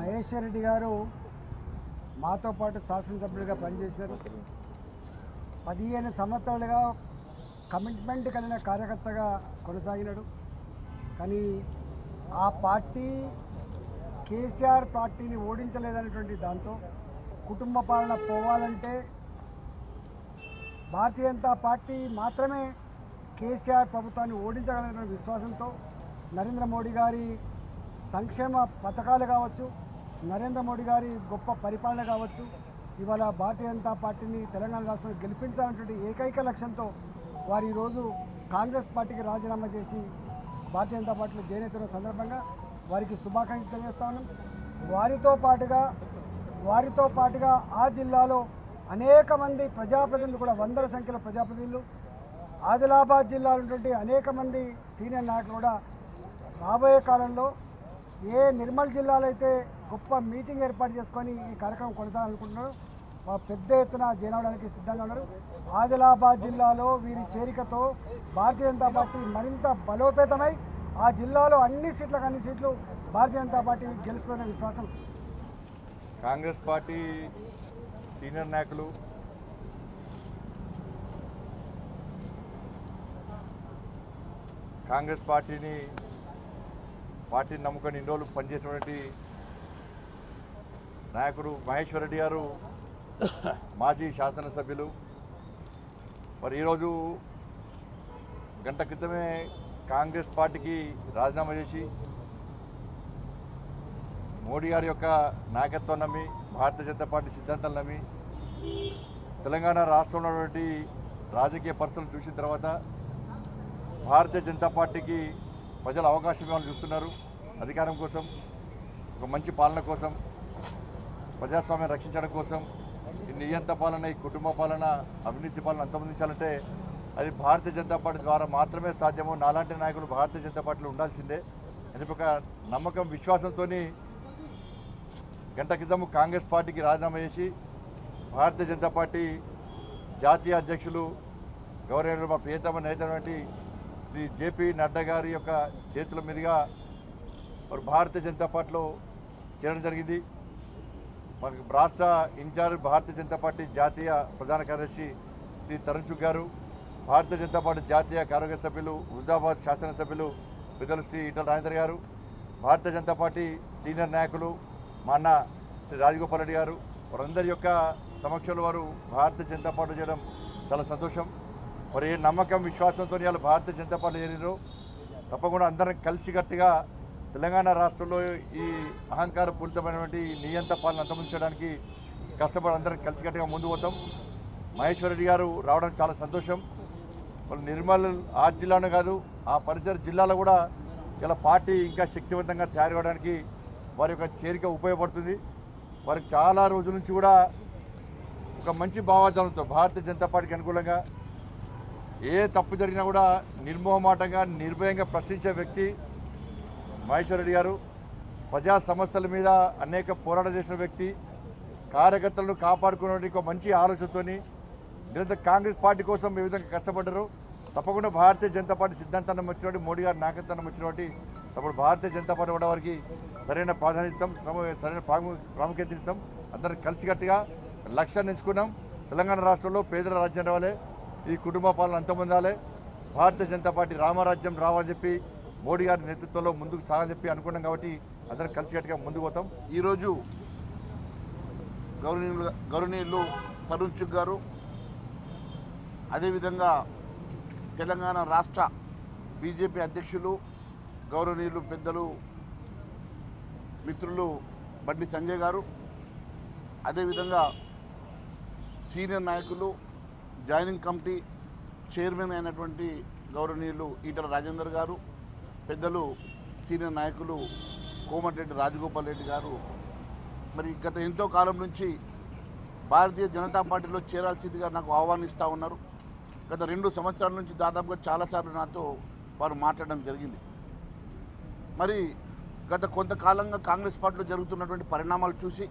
మహేశ్వర్ రెడ్డి గారు మాతో పాటు శాసనసభ్యుడిగా పనిచేశారు పదిహేను సంవత్సరాలుగా కమిట్మెంట్ కలిగిన కార్యకర్తగా కొనసాగినాడు కానీ ఆ పార్టీ కేసీఆర్ పార్టీని ఓడించలేదనేటువంటి దాంతో కుటుంబ పాలన పోవాలంటే భారతీయ జనతా పార్టీ మాత్రమే కేసీఆర్ ప్రభుత్వాన్ని ఓడించగలదనే విశ్వాసంతో నరేంద్ర మోడీ గారి సంక్షేమ పథకాలు కావచ్చు నరేంద్ర మోడీ గారి గొప్ప పరిపాలన కావచ్చు ఇవాళ భారతీయ జనతా పార్టీని తెలంగాణ రాష్ట్రంలో గెలిపించాలనేటువంటి ఏకైక లక్ష్యంతో వారు ఈరోజు కాంగ్రెస్ పార్టీకి రాజీనామా చేసి భారతీయ జనతా పార్టీలో జాయిన్ అవుతున్న సందర్భంగా వారికి శుభాకాంక్షలు తెలియజేస్తా ఉన్నాం వారితో పాటుగా వారితో పాటుగా ఆ జిల్లాలో అనేక మంది ప్రజాప్రతినిధులు కూడా వందల సంఖ్యలో ప్రజాప్రతినిధులు ఆదిలాబాద్ జిల్లాలో ఉన్నటువంటి అనేక మంది సీనియర్ నాయకులు కూడా రాబోయే కాలంలో ఏ నిర్మల్ జిల్లాలో అయితే గొప్ప మీటింగ్ ఏర్పాటు చేసుకొని ఈ కార్యక్రమం కొనసాగాలనుకుంటున్నారు వా- పెద్ద ఎత్తున జైనవడానికి సిద్ధంగా ఉన్నారు ఆదిలాబాద్ జిల్లాలో వీరి చేరికతో భారతీయ జనతా పార్టీ మరింత బలోపేతమై ఆ జిల్లాలో అన్ని సీట్లకు అన్ని సీట్లు భారతీయ జనతా పార్టీ గెలుస్తుందనే విశ్వాసం కాంగ్రెస్ పార్టీ సీనియర్ నాయకులు కాంగ్రెస్ పార్టీని పార్టీని నమ్ముకొని ఇన్ని రోజులు పనిచేసినటువంటి నాయకుడు మహేశ్వర్ రెడ్డి గారు మాజీ శాసనసభ్యులు మరి ఈరోజు గంట క్రితమే కాంగ్రెస్ పార్టీకి రాజీనామా చేసి మోడీ గారి యొక్క నాయకత్వం నమ్మి భారతీయ జనతా పార్టీ సిద్ధాంతాలు నమ్మి తెలంగాణ రాష్ట్రంలో ఉన్నటువంటి రాజకీయ పరిస్థితులు చూసిన తర్వాత భారతీయ జనతా పార్టీకి ప్రజలు అవకాశం ఇవ్వాలని చూస్తున్నారు అధికారం కోసం ఒక మంచి పాలన కోసం ప్రజాస్వామ్యం రక్షించడం కోసం ఈ నియంత పాలన ఈ కుటుంబ పాలన అవినీతి పాలన అంతమొందించాలంటే అది భారతీయ జనతా పార్టీ ద్వారా మాత్రమే సాధ్యము నాలాంటి నాయకులు భారతీయ జనతా పార్టీలో ఉండాల్సిందే అని ఒక నమ్మకం విశ్వాసంతో గంట క్రితం కాంగ్రెస్ పార్టీకి రాజీనామా చేసి భారతీయ జనతా పార్టీ జాతీయ అధ్యక్షులు గౌరవ మా ప్రియతమ నేతటువంటి శ్రీ జేపీ నడ్డా గారి యొక్క చేతుల మీదుగా మరి భారతీయ జనతా పార్టీలో చేరడం జరిగింది మనకి రాష్ట్ర ఇన్ఛార్జ్ భారతీయ జనతా పార్టీ జాతీయ ప్రధాన కార్యదర్శి శ్రీ తరుణ్ చుగ్ గారు భారతీయ జనతా పార్టీ జాతీయ కార్యవర్గ సభ్యులు హుజాబాద్ శాసనసభ్యులు పెద్దలు శ్రీ ఈటల రాజేందర్ గారు భారతీయ జనతా పార్టీ సీనియర్ నాయకులు మా అన్న శ్రీ రాజగోపాల్ రెడ్డి గారు వారందరి యొక్క సమక్షంలో వారు భారతీయ జనతా పార్టీ చేయడం చాలా సంతోషం మరి ఈ నమ్మకం విశ్వాసంతో ఇవాళ భారతీయ జనతా పార్టీ చేరినారు తప్పకుండా అందరం కలిసికట్టుగా తెలంగాణ రాష్ట్రంలో ఈ అహంకార పూరితమైనటువంటి ఈ నియంత పాలన అంతమించడానికి కష్టపడి అందరం కలిసికట్టుగా ముందు పోతాం మహేశ్వర్ రెడ్డి గారు రావడం చాలా సంతోషం వాళ్ళు నిర్మల్ ఆ జిల్లానే కాదు ఆ పరిసర జిల్లాలో కూడా ఇలా పార్టీ ఇంకా శక్తివంతంగా తయారవడానికి వారి యొక్క చేరిక ఉపయోగపడుతుంది వారికి చాలా రోజుల నుంచి కూడా ఒక మంచి భావాజాలంతో భారతీయ జనతా పార్టీకి అనుకూలంగా ఏ తప్పు జరిగినా కూడా నిర్మోహమాటంగా నిర్భయంగా ప్రశ్నించే వ్యక్తి మహేశ్వర్ రెడ్డి గారు ప్రజా సమస్యల మీద అనేక పోరాటం చేసిన వ్యక్తి కార్యకర్తలను కాపాడుకునే ఒక మంచి ఆలోచనతోని నిరంతరం కాంగ్రెస్ పార్టీ కోసం ఏ విధంగా కష్టపడ్డారు తప్పకుండా భారతీయ జనతా పార్టీ సిద్ధాంతాన్ని వచ్చినటువంటి మోడీ గారి నాయకత్వాన్ని వచ్చినటువంటి తప్పుడు భారతీయ జనతా పార్టీ కూడా వారికి సరైన ప్రాధాన్యత ఇస్తాం శ్రమ- సరైన ప్రాము- ప్రాముఖ్యత ఇస్తాం అందరం కలిసికట్టుగా లక్ష్యాన్ని ఎంచుకున్నాం తెలంగాణ రాష్ట్రంలో పేదల రాజ్యం రావాలి ఈ కుటుంబ పాలన అంతమొందాలి భారతీయ జనతా పార్టీ రామరాజ్యం రావాలని చెప్పి మోడీ గారి నేతృత్వంలో ముందుకు సాగాలని చెప్పి అనుకున్నాం కాబట్టి అందరం కలిసికట్టుగా ముందుకు పోతాం ఈరోజు గౌరవనీయులు గౌరవనీయులు తరుణ్ చుగ్ గారు అదేవిధంగా తెలంగాణ రాష్ట్ర బీజేపీ అధ్యక్షులు గౌరవనీయులు పెద్దలు మిత్రులు బండి సంజయ్ గారు అదేవిధంగా సీనియర్ నాయకులు జాయినింగ్ కమిటీ చైర్మన్ అయినటువంటి గౌరవనీయులు ఈటల రాజేందర్ గారు పెద్దలు సీనియర్ నాయకులు కోమటిరెడ్డి రాజగోపాల్ రెడ్డి గారు మరి గత ఎంతో కాలం నుంచి భారతీయ జనతా పార్టీలో చేరాల్సిందిగా నాకు ఆహ్వానిస్తూ ఉన్నారు గత రెండు సంవత్సరాల నుంచి దాదాపుగా చాలాసార్లు నాతో వారు మాట్లాడడం జరిగింది మరి గత కొంతకాలంగా కాంగ్రెస్ పార్టీలో జరుగుతున్నటువంటి పరిణామాలు చూసి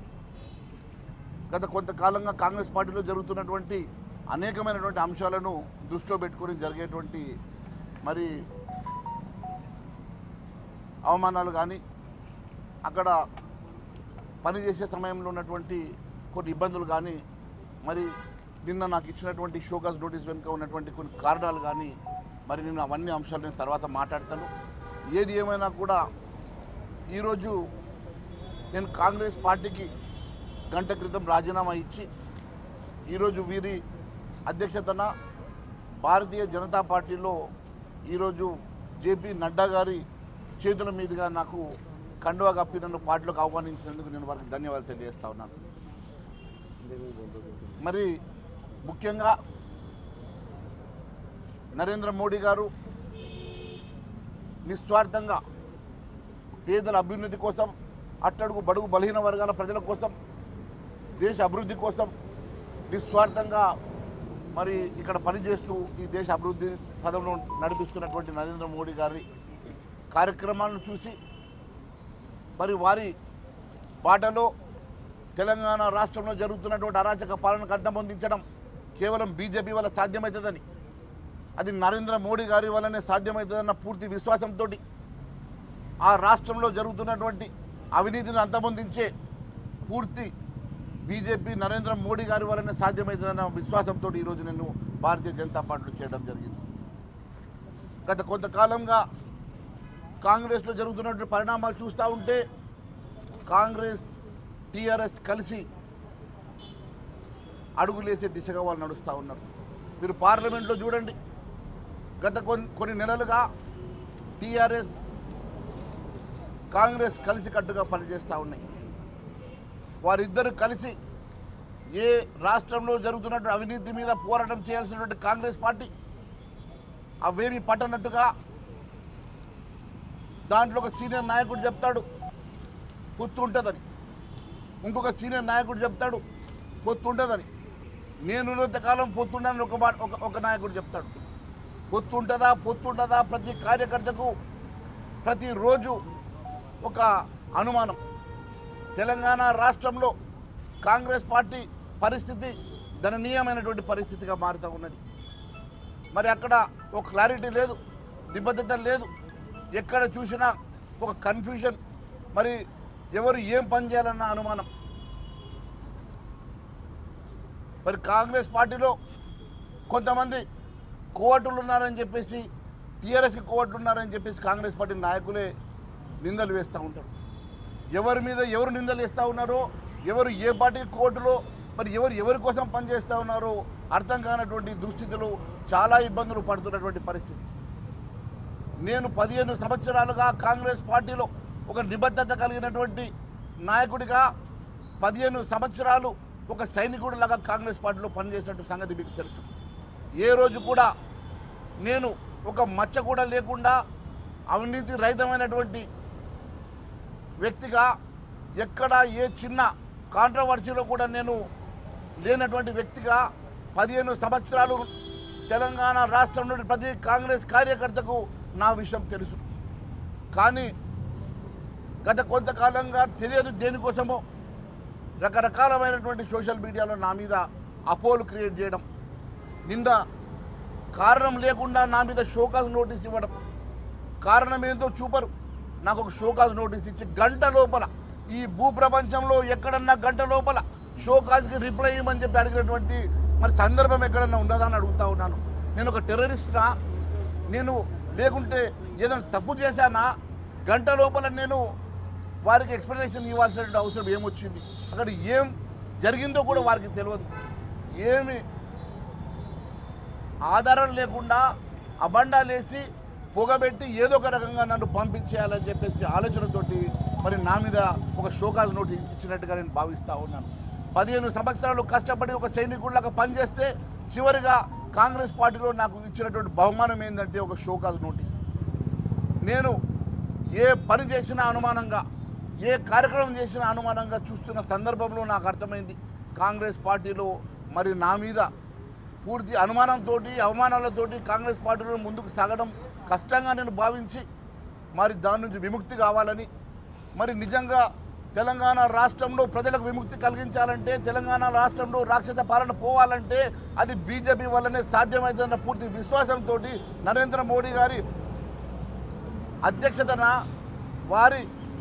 గత కొంతకాలంగా కాంగ్రెస్ పార్టీలో జరుగుతున్నటువంటి అనేకమైనటువంటి అంశాలను దృష్టిలో పెట్టుకొని జరిగేటువంటి మరి అవమానాలు కానీ అక్కడ పనిచేసే సమయంలో ఉన్నటువంటి కొన్ని ఇబ్బందులు కానీ మరి నిన్న నాకు ఇచ్చినటువంటి షోకాస్ నోటీస్ వెనుక ఉన్నటువంటి కొన్ని కారణాలు కానీ మరి నేను అవన్నీ అంశాలు నేను తర్వాత మాట్లాడతాను ఏది ఏమైనా కూడా ఈరోజు నేను కాంగ్రెస్ పార్టీకి గంట క్రితం రాజీనామా ఇచ్చి ఈరోజు వీరి అధ్యక్షతన భారతీయ జనతా పార్టీలో ఈరోజు జేపీ నడ్డా గారి చేతుల మీదుగా నాకు కండువా కప్పి నన్ను పార్టీలోకి ఆహ్వానించినందుకు నేను వారికి ధన్యవాదాలు తెలియజేస్తా ఉన్నాను మరి ముఖ్యంగా నరేంద్ర మోడీ గారు నిస్వార్థంగా పేదల అభ్యున్నతి కోసం అట్టడుగు బడుగు బలహీన వర్గాల ప్రజల కోసం దేశ అభివృద్ధి కోసం నిస్వార్థంగా మరి ఇక్కడ పనిచేస్తూ ఈ దేశ అభివృద్ధి పదంలో నడిపిస్తున్నటువంటి నరేంద్ర మోడీ గారి కార్యక్రమాలను చూసి మరి వారి బాటలో తెలంగాణ రాష్ట్రంలో జరుగుతున్నటువంటి అరాచక పాలనకు అంతమొందించడం కేవలం బీజేపీ వల్ల సాధ్యమవుతుందని అది నరేంద్ర మోడీ గారి వల్లనే సాధ్యమవుతుందన్న పూర్తి విశ్వాసంతో ఆ రాష్ట్రంలో జరుగుతున్నటువంటి అవినీతిని అంతమొందించే పూర్తి బీజేపీ నరేంద్ర మోడీ గారి వల్లనే సాధ్యమవుతుందన్న విశ్వాసంతో ఈరోజు నేను భారతీయ జనతా పార్టీలో చేయడం జరిగింది గత కొంతకాలంగా కాంగ్రెస్లో జరుగుతున్నటువంటి పరిణామాలు చూస్తూ ఉంటే కాంగ్రెస్ టీఆర్ఎస్ కలిసి అడుగులేసే దిశగా వాళ్ళు నడుస్తూ ఉన్నారు మీరు పార్లమెంట్లో చూడండి గత కొన్ని కొన్ని నెలలుగా టీఆర్ఎస్ కాంగ్రెస్ కలిసి కట్టుగా పనిచేస్తూ ఉన్నాయి వారిద్దరు కలిసి ఏ రాష్ట్రంలో జరుగుతున్నటువంటి అవినీతి మీద పోరాటం చేయాల్సినటువంటి కాంగ్రెస్ పార్టీ అవేమి పట్టనట్టుగా దాంట్లో ఒక సీనియర్ నాయకుడు చెప్తాడు పొత్తు ఉంటుందని ఇంకొక సీనియర్ నాయకుడు చెప్తాడు పొత్తు ఉంటుందని నేను ఉన్నంతకాలం పొత్తుండని ఒక మాట ఒక ఒక నాయకుడు చెప్తాడు పొత్తు ఉంటుందా పొత్తు ఉంటుందా ప్రతి కార్యకర్తకు ప్రతిరోజు ఒక అనుమానం తెలంగాణ రాష్ట్రంలో కాంగ్రెస్ పార్టీ పరిస్థితి దయనీయమైనటువంటి పరిస్థితిగా మారుతూ ఉన్నది మరి అక్కడ ఒక క్లారిటీ లేదు నిబద్ధత లేదు ఎక్కడ చూసినా ఒక కన్ఫ్యూషన్ మరి ఎవరు ఏం పని చేయాలన్న అనుమానం మరి కాంగ్రెస్ పార్టీలో కొంతమంది కోవటులు ఉన్నారని చెప్పేసి టీఆర్ఎస్కి కోవట్లు ఉన్నారని చెప్పేసి కాంగ్రెస్ పార్టీ నాయకులే నిందలు వేస్తూ ఉంటారు ఎవరి మీద ఎవరు నిందలు వేస్తూ ఉన్నారో ఎవరు ఏ పార్టీకి కోర్టులో మరి ఎవరు ఎవరి కోసం పనిచేస్తూ ఉన్నారో అర్థం కానటువంటి దుస్థితులు చాలా ఇబ్బందులు పడుతున్నటువంటి పరిస్థితి నేను పదిహేను సంవత్సరాలుగా కాంగ్రెస్ పార్టీలో ఒక నిబద్ధత కలిగినటువంటి నాయకుడిగా పదిహేను సంవత్సరాలు ఒక సైనికుడిలాగా కాంగ్రెస్ పార్టీలో పనిచేసినట్టు సంగతి మీకు తెలుసు ఏ రోజు కూడా నేను ఒక మచ్చ కూడా లేకుండా అవినీతి రహితమైనటువంటి వ్యక్తిగా ఎక్కడ ఏ చిన్న కాంట్రవర్సీలో కూడా నేను లేనటువంటి వ్యక్తిగా పదిహేను సంవత్సరాలు తెలంగాణ రాష్ట్రం నుండి ప్రతి కాంగ్రెస్ కార్యకర్తకు నా విషయం తెలుసు కానీ గత కొంతకాలంగా తెలియదు దేనికోసమో రకరకాలమైనటువంటి సోషల్ మీడియాలో నా మీద అపోలు క్రియేట్ చేయడం నింద కారణం లేకుండా నా మీద షోకాజ్ నోటీస్ ఇవ్వడం కారణం ఏందో చూపరు నాకు ఒక షోకాజ్ నోటీస్ ఇచ్చి గంట లోపల ఈ భూ ప్రపంచంలో ఎక్కడన్నా గంట లోపల షోకాజ్కి రిప్లై ఇవ్వమని చెప్పి అడిగినటువంటి మరి సందర్భం ఎక్కడన్నా ఉన్నదా అని అడుగుతా ఉన్నాను నేను ఒక టెర్రరిస్ట్నా నేను లేకుంటే ఏదైనా తప్పు చేశానా గంట లోపల నేను వారికి ఎక్స్ప్లెనేషన్ ఇవ్వాల్సిన అవసరం ఏమొచ్చింది అక్కడ ఏం జరిగిందో కూడా వారికి తెలియదు ఏమి ఆధారం లేకుండా అబండాలేసి పొగబెట్టి ఏదో ఒక రకంగా నన్ను పంపించేయాలని చెప్పేసి ఆలోచనతోటి మరి నా మీద ఒక షోకాజ్ నోటు ఇచ్చినట్టుగా నేను భావిస్తూ ఉన్నాను పదిహేను సంవత్సరాలు కష్టపడి ఒక సైనికుడిలాగా పనిచేస్తే చివరిగా కాంగ్రెస్ పార్టీలో నాకు ఇచ్చినటువంటి బహుమానం ఏంటంటే ఒక షోకాజ్ నోటీస్ నేను ఏ పని చేసినా అనుమానంగా ఏ కార్యక్రమం చేసినా అనుమానంగా చూస్తున్న సందర్భంలో నాకు అర్థమైంది కాంగ్రెస్ పార్టీలో మరి నా మీద పూర్తి అనుమానంతో అవమానాలతోటి కాంగ్రెస్ పార్టీలో ముందుకు సాగడం కష్టంగా నేను భావించి మరి దాని నుంచి విముక్తి కావాలని మరి నిజంగా తెలంగాణ రాష్ట్రంలో ప్రజలకు విముక్తి కలిగించాలంటే తెలంగాణ రాష్ట్రంలో రాక్షస పాలన పోవాలంటే అది బీజేపీ వల్లనే సాధ్యమవుతుందన్న పూర్తి విశ్వాసంతో నరేంద్ర మోడీ గారి అధ్యక్షతన వారి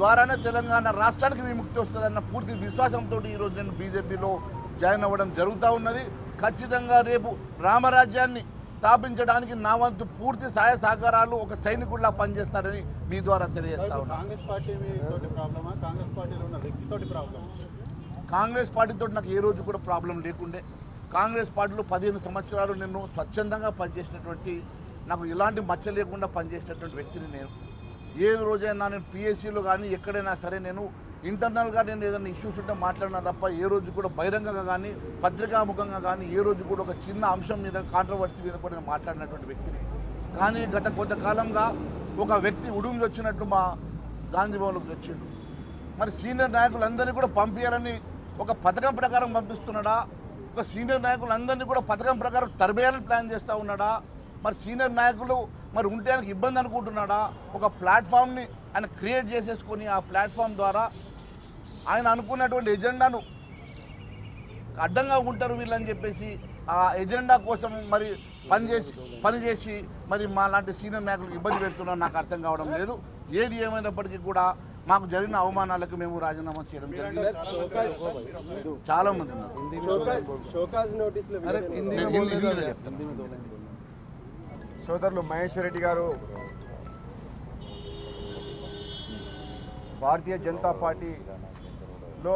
ద్వారానే తెలంగాణ రాష్ట్రానికి విముక్తి వస్తుందన్న పూర్తి విశ్వాసంతో ఈరోజు నేను బీజేపీలో జాయిన్ అవ్వడం జరుగుతూ ఉన్నది ఖచ్చితంగా రేపు రామరాజ్యాన్ని స్థాపించడానికి నా వంతు పూర్తి సహాయ సహకారాలు ఒక సైనికుడిలా పనిచేస్తారని మీ ద్వారా తెలియజేస్తా ఉన్నాను కాంగ్రెస్ పార్టీ తోటి ప్రాబ్లమా కాంగ్రెస్ పార్టీలో ఉన్న వ్యక్తితోటి ప్రాబ్లమ్ కాంగ్రెస్ పార్టీతో నాకు ఏ రోజు కూడా ప్రాబ్లం లేకుండే కాంగ్రెస్ పార్టీలో పదిహేను సంవత్సరాలు నేను స్వచ్ఛందంగా పనిచేసినటువంటి నాకు ఎలాంటి మచ్చ లేకుండా పనిచేసినటువంటి వ్యక్తిని నేను ఏ రోజైనా నేను పిఎస్సీలో కానీ ఎక్కడైనా సరే నేను ఇంటర్నల్గా నేను ఏదైనా ఇష్యూస్ ఉంటే మాట్లాడినా తప్ప ఏ రోజు కూడా బహిరంగంగా కానీ పత్రికాముఖంగా కానీ ఏ రోజు కూడా ఒక చిన్న అంశం మీద కాంట్రవర్సీ మీద కూడా నేను మాట్లాడినటువంటి వ్యక్తిని కానీ గత కొంతకాలంగా ఒక వ్యక్తి ఉడుంగి వచ్చినట్టు మా గాంధీ భవన్లోకి వచ్చిండు మరి సీనియర్ నాయకులందరినీ కూడా పంపించాలని ఒక పథకం ప్రకారం పంపిస్తున్నాడా ఒక సీనియర్ నాయకులందరినీ కూడా పథకం ప్రకారం తరబేయాలని ప్లాన్ చేస్తూ ఉన్నాడా మరి సీనియర్ నాయకులు మరి ఉంటే ఆయనకు ఇబ్బంది అనుకుంటున్నాడా ఒక ప్లాట్ఫామ్ని ఆయన క్రియేట్ చేసేసుకొని ఆ ప్లాట్ఫామ్ ద్వారా ఆయన అనుకున్నటువంటి ఎజెండాను అడ్డంగా ఉంటారు వీళ్ళని చెప్పేసి ఆ ఎజెండా కోసం మరి పనిచేసి పనిచేసి మరి మా లాంటి సీనియర్ నాయకులకు ఇబ్బంది పెడుతున్నా నాకు అర్థం కావడం లేదు ఏది ఏమైనప్పటికీ కూడా మాకు జరిగిన అవమానాలకు మేము రాజీనామా చేయడం జరిగింది చాలా మంది ఉన్నారు షోకాజ్ నోటీసులు నేను హిందీ- హిందీలో చెప్తాను. సోదరులు మహేశ్వర్ రెడ్డి గారు భారతీయ జనతా పార్టీలో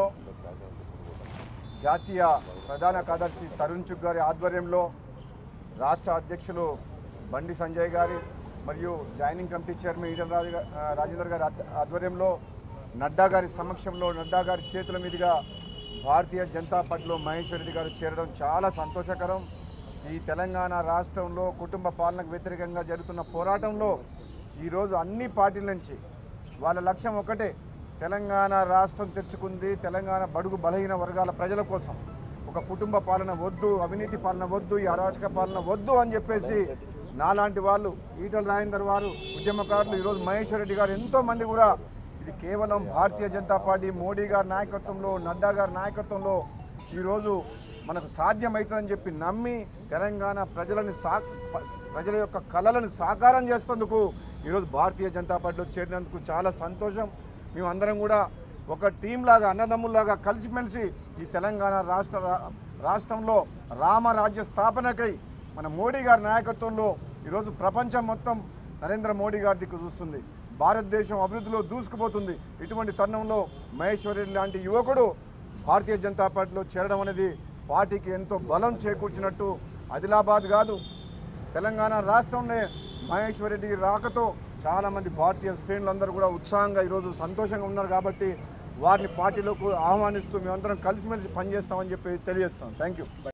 జాతీయ ప్రధాన కార్యదర్శి తరుణ్ చుగ్ గారి ఆధ్వర్యంలో రాష్ట్ర అధ్యక్షులు బండి సంజయ్ గారి మరియు joining committee chairman Etela Raju గా- ఆ, రాజేందర్ గారి ఆధ్వ- ఆధ్వర్యంలో నడ్డా గారి సమక్షంలో నడ్డా గారి చేతుల మీదుగా భారతీయ జనతా పార్టీలో మహేశ్వర్ రెడ్డి గారు చేరడం చాలా సంతోషకరం ఈ తెలంగాణ రాష్ట్రంలో కుటుంబ పాలనకు వ్యతిరేకంగా జరుగుతున్న పోరాటంలో ఈరోజు అన్ని పార్టీల నుంచి వాళ్ళ లక్ష్యం ఒకటే తెలంగాణ రాష్ట్రం తెచ్చుకుంది తెలంగాణ బడుగు బలహీన వర్గాల ప్రజల కోసం ఒక కుటుంబ పాలన వద్దు అవినీతి పాలన వద్దు ఈ అరాచక పాలన వద్దు అని చెప్పేసి నాలాంటి వాళ్ళు ఈటల రాజేందర్ వారు ఉద్యమకారులు ఈరోజు మహేశ్వర్ రెడ్డి గారు ఎంతో మంది కూడా ఇది కేవలం భారతీయ జనతా పార్టీ మోడీ గారి నాయకత్వంలో నడ్డా గారి నాయకత్వంలో ఈరోజు మనకు సాధ్యమవుతుందని చెప్పి నమ్మి తెలంగాణ ప్రజలని సా ప- ప్రజల యొక్క కళలను సాకారం చేసేందుకు ఈరోజు భారతీయ జనతా పార్టీలో చేరినందుకు చాలా సంతోషం మేము అందరం కూడా ఒక టీం లాగా అన్నదమ్ముల్లాగా కలిసిమెలిసి ఈ తెలంగాణ రాష్ట్ర రా- రాష్ట్రంలో రామరాజ్య స్థాపనకై మన మోడీ గారి నాయకత్వంలో ఈరోజు ప్రపంచం మొత్తం నరేంద్ర మోడీ గారి దిక్కు చూస్తుంది భారతదేశం అభివృద్ధిలో దూసుకుపోతుంది ఇటువంటి తరుణంలో మహేశ్వరి లాంటి యువకుడు భారతీయ జనతా పార్టీలో చేరడం అనేది పార్టీకి ఎంతో బలం చేకూర్చినట్టు ఆదిలాబాద్ కాదు తెలంగాణ రాష్ట్రంలో మహేశ్వర్ రెడ్డి రాకతో చాలామంది భారతీయ శ్రేణులందరూ కూడా ఉత్సాహంగా ఈరోజు సంతోషంగా ఉన్నారు కాబట్టి వారిని పార్టీలోకి ఆహ్వానిస్తూ మేమందరం కలిసిమెలిసి పనిచేస్తామని చెప్పి తెలియజేస్తాం థ్యాంక్ యూ